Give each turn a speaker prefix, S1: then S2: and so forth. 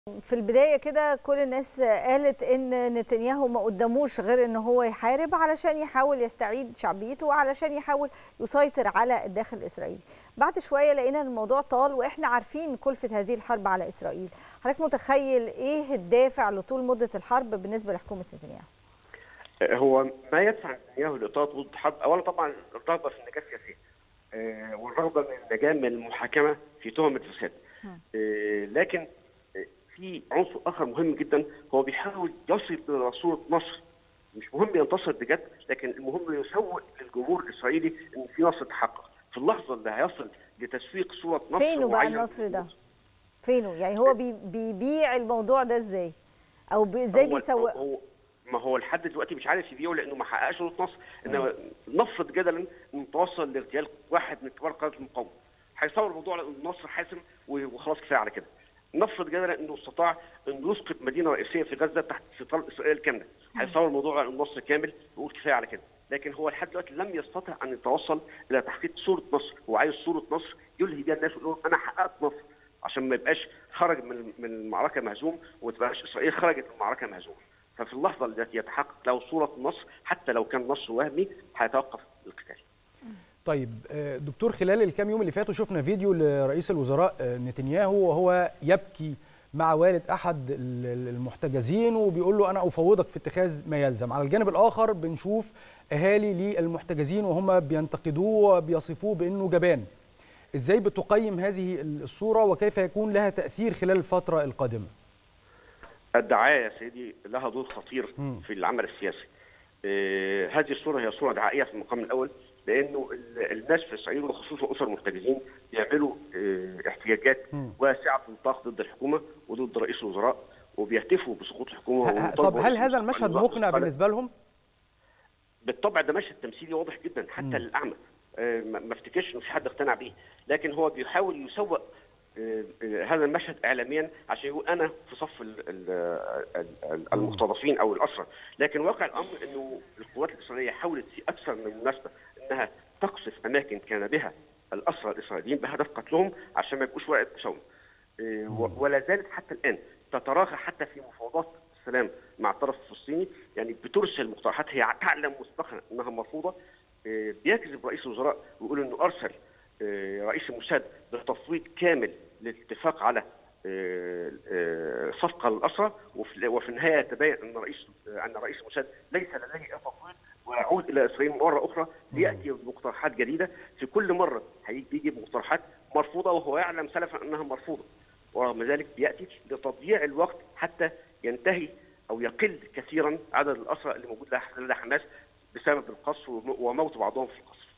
S1: في البدايه كده كل الناس قالت ان نتنياهو ما قدموش غير ان هو يحارب علشان يحاول يستعيد شعبيته وعلشان يحاول يسيطر على الداخل الاسرائيلي بعد شويه لقينا الموضوع طال واحنا عارفين كلفه هذه الحرب على اسرائيل حضرتك متخيل ايه الدافع لطول مده الحرب بالنسبه لحكومه نتنياهو
S2: هو ما يدفع نتنياهو لاطاله ضد الحرب اولا طبعا الرغبه في النجاه السياسيه آه، والرغبه من النجاه من المحاكمه في تهم الفساد آه، لكن في عنصر اخر مهم جدا هو بيحاول يصل الى صوره نصر مش مهم ينتصر بجد لكن المهم يسوق للجمهور الاسرائيلي ان في نصر تحقق في اللحظه اللي هيصل لتسويق صوره نصر
S1: فينه بقى
S2: معين
S1: النصر ده فينه يعني هو بي بيبيع الموضوع ده ازاي او بي- ازاي
S2: هو-
S1: بيسوق
S2: هو ما هو لحد دلوقتي مش عارف يبيعه لانه ما حققش صوره نصر انما نفرض جدلا انه توصل لاغتيال واحد من كبار قاده المقاومه هيصور الموضوع على إنه النصر حاسم وخلاص كفايه على كده نفرض جدلا انه استطاع انه يسقط مدينه رئيسيه في غزه تحت سيطره اسرائيل كامله هيصور الموضوع على النصر كامل ويقول كفايه على كده لكن هو لحد دلوقتي لم يستطع ان يتوصل الى تحقيق صوره نصر هو عايز صوره نصر يلهي بيها الناس ويقول لهم انا حققت نصر عشان ما يبقاش خرج من من المعركه مهزوم وما تبقاش اسرائيل خرجت من المعركه مهزومه ففي اللحظه التي يتحقق له صوره النصر حتى لو كان نصر وهمي هيتوقف القتال
S3: طيب آه، دكتور خلال الكام يوم اللي فاتوا شفنا فيديو لرئيس الوزراء آه، نتنياهو وهو يبكي مع والد احد ال- ال- المحتجزين وبيقول له انا افوضك في اتخاذ ما يلزم على الجانب الاخر بنشوف اهالي للمحتجزين وهم بينتقدوه وبيصفوه بانه جبان ازاي بتقيم هذه الصوره وكيف يكون لها تاثير خلال الفتره القادمه
S2: الدعايه يا سيدي لها دور خطير
S3: مم.
S2: في العمل السياسي. آه، هذه الصوره هي صوره دعائيه في المقام الاول لانه ال- الناس في اسرائيل وخصوصا اسر المحتجزين بيعملوا آه، احتجاجات
S3: مم.
S2: واسعه النطاق ضد الحكومه وضد رئيس الوزراء وبيهتفوا بسقوط الحكومه
S3: ه- ه-
S2: ويطالبوا
S3: طب هل
S2: رئيس
S3: هذا
S2: الوزراء
S3: المشهد
S2: أن يلاحظ
S3: مقنع
S2: الحالة.
S3: بالنسبه لهم
S2: بالطبع ده مشهد تمثيلي واضح جدا حتى
S3: مم.
S2: للاعمى آه، ما ما افتكرش انه في حد اقتنع بيه لكن هو بيحاول يسوق آه، آه، هذا المشهد اعلاميا عشان يقول انا في صف ال- ال- ال- ال- المختطفين او الاسرى لكن واقع الامر انه القوات الاسرائيليه حاولت في اكثر من مناسبه انها تقصف اماكن كان بها الاسرى الاسرائيليين بهدف قتلهم عشان ما يبقوش ورقه مساومه آه، و- ولا زالت حتى الان تتراخى حتى في مفاوضات السلام مع الطرف الفلسطيني يعني بترسل مقترحات هي تعلم مسبقا انها مرفوضه آه، بيكذب رئيس الوزراء ويقول انه ارسل آه، رئيس الموساد بتفويض كامل للاتفاق على آه، آه، صفقه للاسرى وفي وفي النهايه يتبين ان رئيس آه، ان رئيس الموساد ليس لديه اي تفويض ويعود الى اسرائيل مره اخرى لياتي بمقترحات جديده في كل مره هيجي بيجي مقترحات مرفوضه وهو يعلم سلفا انها مرفوضه ورغم ذلك بياتي لتضييع الوقت حتى ينتهي او يقل كثيرا عدد الاسرى اللي موجود لدى حماس بسبب القصف وموت بعضهم في القصف